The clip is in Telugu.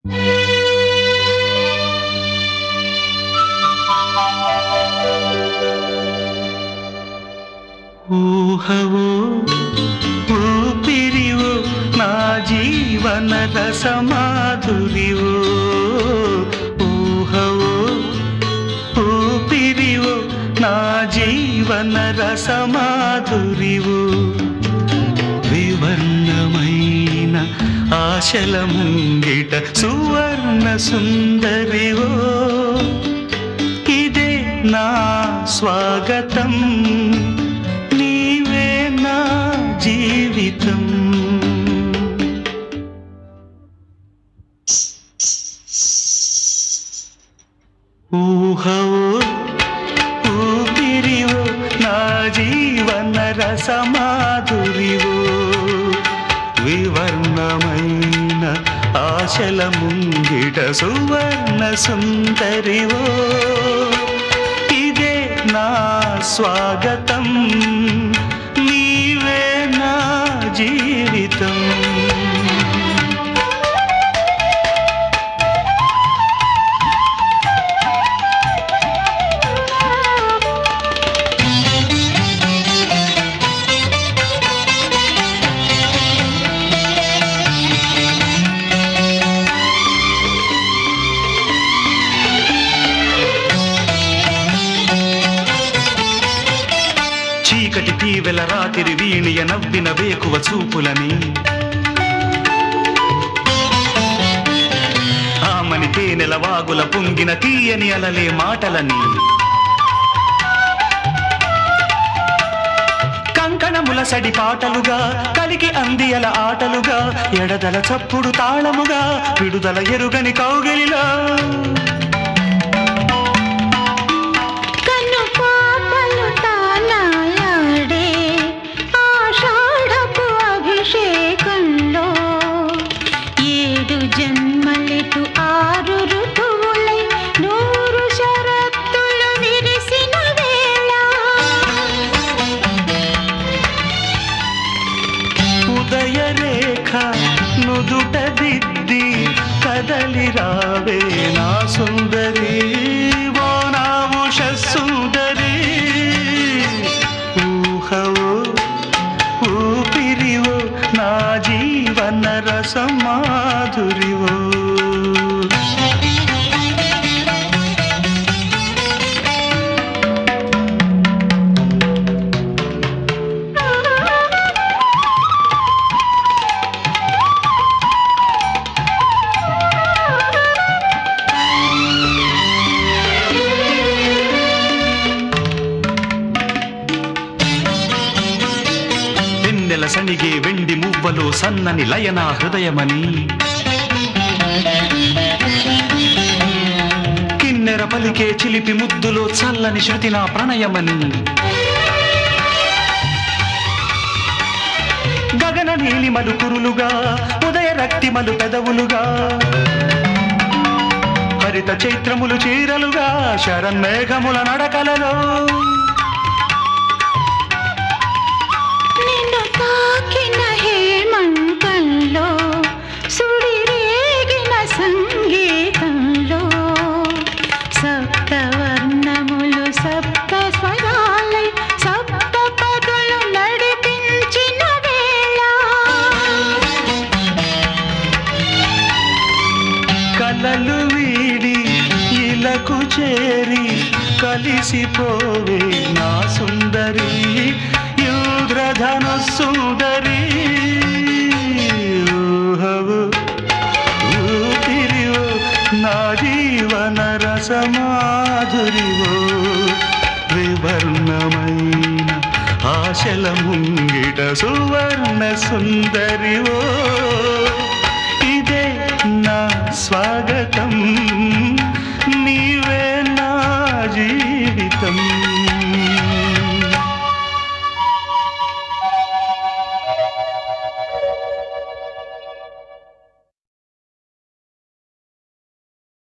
ఊహవో ఊపిరివో నా జీవన రసమాధురివో ఊహవో ఊపిరివో నా జీవన రసమాధురివో వివర్ణమైన ఆశల ముంగిట సువర్ణ సుందరివో ఇదే నా స్వాగతం నీవే నా జీవితం ఊహవో ఊపిరివో నా జీవన రసమాధురివో వివర్ణమైన ఆశల ముంగిట సువర్ణ సుందరివో ఇదే నా స్వాగతం నీవే నా జీవితం చీకటి తీవెల రాతిరి వీణియ నవ్విన వేకువ చూపులని ఆమని తేనెల వాగుల పొంగిన తీయని అలలే మాటలని కంకణముల సడి పాటలుగా కలిగి అందియల ఆటలుగా ఎడదల చప్పుడు తాళముగా విడుదల ఎరుగని కౌగిలిలా కన్ను పాపలు తానాలాడే ఆషాఢపు అభిషేకంలో ఏడు జన్మలెటు ఆరు ఋతువులై నూరు షరత్తులు విరిసిన వేళ ఉదయ రేఖ నుదుట దిద్ది కదలి రావే నా సుందరి ఓ నా ఉష సుందరి ఊహవో ఊపిరివో నా జీవన రసమాధురివో వెన్నెల సణిగే వెండి మువ్వలు సన్నని లయనా హృదయమని కిన్నెర పలికే చిలిపి ముద్దులో చల్లని శృతి నా ప్రణయమని గగన నీలిమలు కురులుగా ఉదయ రక్తిమలు పెదవులుగా హరిత చైత్రములు చీరలుగా శరన్మేఘముల నడకలలో నిన్ను తాకిన హేమంతంలో సుడిరేగిన సంగీతంలో సప్తవర్ణములు సప్త స్వరాలై సప్త పదులు నడిపించిన వేళ కలలు వీడి ఇలకు చేరి కలిసిపోవే నా సుందరి యుద్రధను సుందరి ఊహవు ఊపిరివో నా జీవన రసమాధురివో వివర్ణమైన ఆశల ముంగిట సువర్ణ సుందరివో ఇదే నా స్వాగతం నీవే నా జీవితం